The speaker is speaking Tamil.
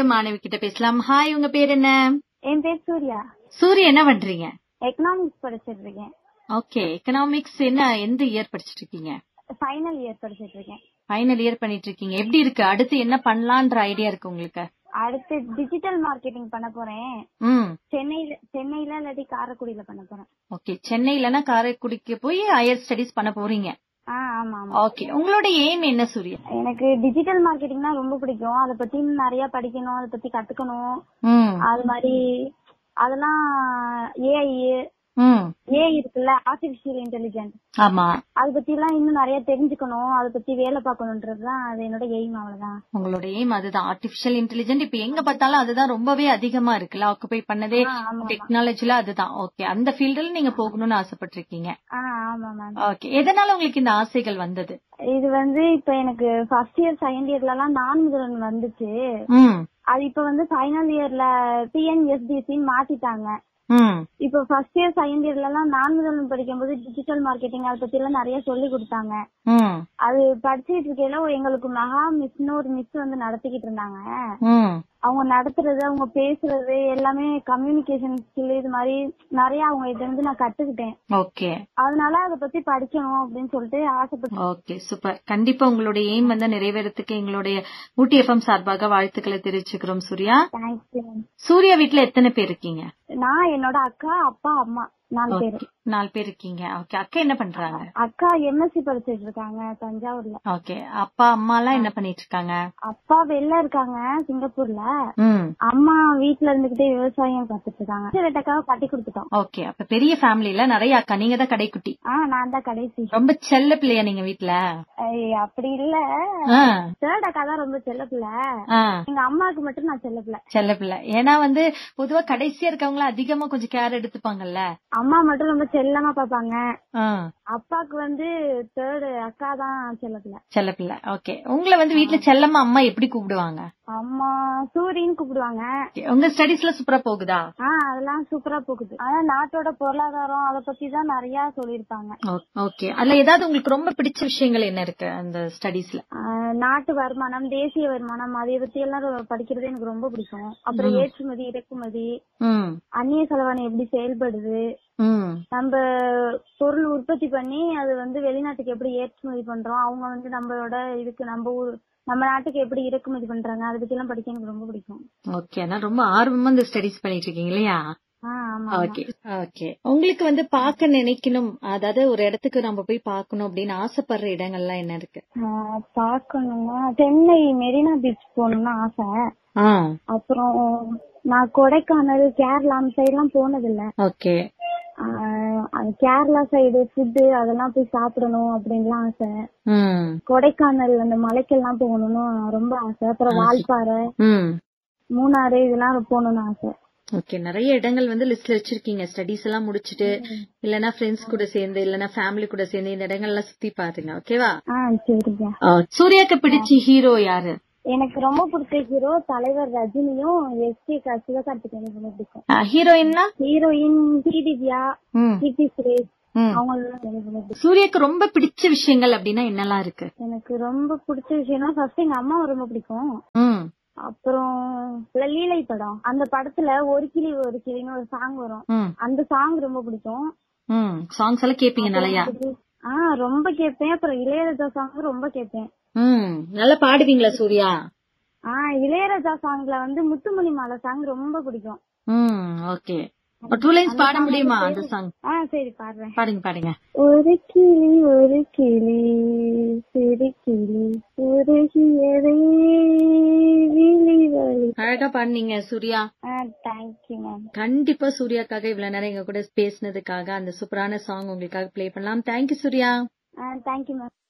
மாணவி கிட்ட பேசலாம் ஹாய் உங்க பேர் என்ன என் பேர் சூர்யா சூரிய என்ன பண்றீங்க எக்கனாமிக்ஸ் படிச்சிட்டு இருக்கேன் ஓகே எக்கனாமிக்ஸ் என்ன எந்த இயர் படிச்சிட்டு இருக்கீங்க ஃபைனல் இயர் படிச்சிட்டு இருக்கேன் ஃபைனல் இயர் பண்ணிட்டு இருக்கீங்க எப்படி இருக்கு அடுத்து என்ன பண்ணலான்ற ஐடியா இருக்கு உங்களுக்கு அடுத்து டிஜிட்டல் மார்க்கெட்டிங் பண்ண போறேன் ம் சென்னையில சென்னையில இல்லாட்டி காரைக்குடியில பண்ண போறேன் ஓகே சென்னையிலனா காரைக்குடிக்கு போய் ஹையர் ஸ்டடிஸ் பண்ண போறீங்க ஆ ஆமா ஆமா ஓகே உங்களோட எய்ம் என்ன சூர்யா எனக்கு டிஜிட்டல் மார்க்கெட்டிங்னா ரொம்ப பிடிக்கும் அதை பத்தி இன்னும் நிறைய படிக்கணும் அதை பத்தி கத்துக்கணும் ம் அது மாதிரி அதெல்லாம் ஏஐ ம் ஏஐ இருக்குல்ல ஆர்டிபிஷியல் இன்டெலிஜென்ட் ஆமா அதை பத்தி எல்லாம் இன்னும் நிறைய தெரிஞ்சுக்கணும் அதை பத்தி வேலை பார்க்கணுன்றதுதான் அது என்னோட எய்ம் அவ்வளவுதான் உங்களோட எய்ம் அதுதான் ஆர்டிபிஷியல் இன்டெலிஜென்ட் இப்ப எங்க பார்த்தாலும் அதுதான் ரொம்பவே அதிகமா இருக்குல்ல ஆக்குபை பண்ணதே ஆ, ஆமா, ஆமா. டெக்னாலஜில அதுதான் ஓகே அந்த ஃபீல்டுல நீங்க போகணும்னு ஆசைப்பட்டிருக்கீங்க ஆ ஆமா மேம் ஓகே எதனால உங்களுக்கு இந்த ஆசைகள் வந்தது இது வந்து இப்ப எனக்கு ஃபர்ஸ்ட் இயர் செகண்ட் இயர்ல எல்லாம் நான் முதல்வன் வந்துச்சு ம் அது இப்ப வந்து ஃபைனல் இயர்ல டிஎன்எஸ்டிசின்னு மாத்திட்டாங்க ம் இப்ப ஃபர்ஸ்ட் இயர் செகண்ட் இயர்ல எல்லாம் நான் முதல்வன் படிக்கும்போது டிஜிட்டல் மார்க்கெட்டிங் அதை பத்தி எல்லாம் நிறைய சொல்லி கொடுத்தாங்க ம் அது படிச்சுட்டு இருக்கையில எங்களுக்கு மகா மிஸ்னு ஒரு மிஸ் வந்து நடத்திக்கிட்டு இருந்தாங்க ம் அவங்க நடத்துறது அவங்க பேசுறது எல்லாமே கம்யூனிகேஷன் ஸ்கில் இது மாதிரி நிறைய அவங்க இதை வந்து நான் கத்துக்கிட்டேன் ஓகே அதனால அதை பத்தி படிக்கணும் அப்படின்னு சொல்லிட்டு ஆசைப்பட்டு ஓகே சூப்பர் கண்டிப்பா உங்களுடைய எய்ம் வந்து நிறைவேறதுக்கு எங்களுடைய ஊட்டி எஃப்எம் சார்பாக வாழ்த்துக்களை தெரிவிச்சுக்கிறோம் சூர்யா தேங்க்ஸ் சூர்யா வீட்ல எத்தனை பேர் இருக்கீங்க நான் என்னோட அக்கா அப்பா அம்மா நாலு பேரு Okay, நாலு பேர் இருக்கீங்க ஓகே அக்கா என்ன பண்றாங்க அக்கா எம்எஸ்சி படிச்சிட்டு இருக்காங்க தஞ்சாவூர்ல ஓகே அப்பா அம்மா எல்லாம் என்ன பண்ணிட்டு இருக்காங்க அப்பா வெளில இருக்காங்க சிங்கப்பூர்ல ம் அம்மா வீட்ல இருந்துகிட்டே விவசாயம் பார்த்துட்டு இருக்காங்க ரெட்டக்காக கட்டி கொடுத்துட்டோம் ஓகே அப்ப பெரிய ஃபேமிலில நிறைய அக்கா நீங்க தான் கடைக்குட்டி ஆ நான் தான் கடைசி ரொம்ப செல்ல பிள்ளையா நீங்க வீட்ல ஐய், அப்படி இல்ல ஆ, தேர்ட் அக்கா தான் ரொம்ப செல்ல பிள்ளை ஆ, எங்க அம்மாவுக்கு மட்டும் நான் செல்ல பிள்ளை செல்ல பிள்ளை ஏன்னா வந்து பொதுவா கடைசியா இருக்கவங்கள அதிகமா கொஞ்சம் கேர் எடுத்துப்பாங்கல்ல அம்மா மட்டும் ரொம்ப செல்லமா பாப்பாங்க ஆ, அப்பாக்கு வந்து தேர்டு அக்கா தான் செல்ல பிள்ளை செல்ல பிள்ளை ஓகே உங்களை வந்து வீட்ல செல்லம்மா அம்மா எப்படி கூப்பிடுவாங்க அம்மா சூரின்னு கூப்பிடுவாங்க Okay, உங்க ஸ்டடிஸ்ல சூப்பரா போகுதா ஆ அதெல்லாம் சூப்பரா போகுது ஆனா நாட்டோட பொருளாதாரம் அத பத்தி தான் நிறைய சொல்லிருப்பாங்க ஓகே அதுல ஏதாவது உங்களுக்கு ரொம்ப பிடிச்ச விஷயங்கள் என்ன இருக்கு அந்த ஸ்டடிஸ்ல ஆஹ் நாட்டு வருமானம் தேசிய வருமானம் அதை பத்தி எல்லாம் ரொ- படிக்கிறது எனக்கு ரொம்ப பிடிக்கும் அப்புறம் ஏற்றுமதி இறக்குமதி ம் அந்நிய செலவாணி எப்படி செயல்படுது ம் நம்ம பொருள் உற்பத்தி பண்ணி அது வந்து வெளிநாட்டுக்கு எப்படி ஏற்றுமதி பண்றோம் அவங்க வந்து நம்மளோட இதுக்கு நம்ம ஊர் நம்ம நாட்டுக்கு எப்படி இறக்குமதி பண்றாங்க அதை பத்தி எல்லாம் படிக்க எனக்கு ரொம்ப பிடிக்கும் ஓகே ஆனா ரொம்ப ஆர்வமா இந்த ஸ்டடிஸ் பண்ணிட்டு இருக்கீங்க இல்லையா ஆஹ் ஆமா ஓகே ஓகே உங்களுக்கு வந்து பார்க்க நினைக்கணும் அதாவது ஒரு இடத்துக்கு நம்ம போய் பார்க்கணும் அப்படின்னு ஆசைப்படுற இடங்கள்லாம் என்ன இருக்கு ஆஹ் பார்க்கணும்னா சென்னை மெரினா பீச் போகணும்னு ஆசை ஆ அப்புறம் நான் கொடைக்கானல் கேரளா அந்த சைடு எல்லாம் போனது இல்ல ஓகே ஆஹ் அது கேரளா சைடு ஃபுட்டு அதெல்லாம் போய் சாப்பிடணும் அப்படின்லாம் ஆசை ம் கொடைக்கானல் அந்த மலைக்கெல்லாம் போகணும்னு ரொம்ப ஆசை அப்புறம் வால்பாறை ம் மூணாறு இதெல்லாம் போகணும்னு ஆசை ஓகே நிறைய இடங்கள் வந்து லிஸ்ட்ல வச்சிருக்கீங்க ஸ்டடிஸ் எல்லாம் முடிச்சிட்டு இல்லனா ஃப்ரெண்ட்ஸ் கூட சேர்ந்து இல்லனா ஃபேமிலி கூட சேர்ந்து இந்த இடங்கள்லாம் சுத்தி பாருங்க ஓகேவா ஆ சரிங்க சூர்யாக்கு பிடிச்ச ஹீரோ யாரு எனக்கு ரொம்ப பிடிச்ச ஹீரோ தலைவர் ரஜினியும் எஸ் கே சிவகார்த்திகேயன் ரொம்ப பிடிக்கும் ஹீரோயின்னா ஹீரோயின் ஸ்ரீதிவ்யா ம் கீர்த்தி சுரேஷ் ம். அவங்களெல்லாம் எனக்கு ரொம்ப பிடிக்கும் சூர்யாக்கு ரொம்ப பிடிச்ச விஷயங்கள் அப்படின்னா என்னெல்லாம் இருக்கு எனக்கு ரொம்ப பிடிச்ச விஷயம்னா ஃபர்ஸ்ட் எங்க அம்மாவை ரொம்ப பிடிக்கும் ம் அப்புறம் லீலை படம் அந்த படத்துல ஒரு கிளி ஒரு கிளின்னு ஒரு சாங் வரும் ம் அந்த சாங் ரொம்ப பிடிக்கும் ம் சாங்ஸ் எல்லாம் கேப்பீங்க நிறையா ஆ ரொம்ப கேட்பேன் அப்புறம் இளையராஜா சாங் ரொம்ப கேட்பேன் ம் நல்லா பாடுவீங்களா சூர்யா ஆ இளையராஜா சாங்ல வந்து முத்துமணி மாலை சாங் ரொம்ப பிடிக்கும் ம் ஓகே டூ லைன்ஸ் பாட முடியுமா அந்த சாங் ஆ சரி பாடுறேன் பாடுங்க பாடுங்க ஒரு கிளி ஒரு கிளி சிறு கிளி உருகியதே விழி வழி அழகா பாடுனீங்க சூர்யா ஆ தேங்க்யூ மேம் கண்டிப்பா சூர்யாக்காக இவ்வளவு நேரம் எங்க கூட பேசினதுக்காக அந்த சூப்பரான சாங் உங்களுக்காக ப்ளே பண்ணலாம் தேங்க்யூ சூர்யா ஆ தேங்க்யூ மேம்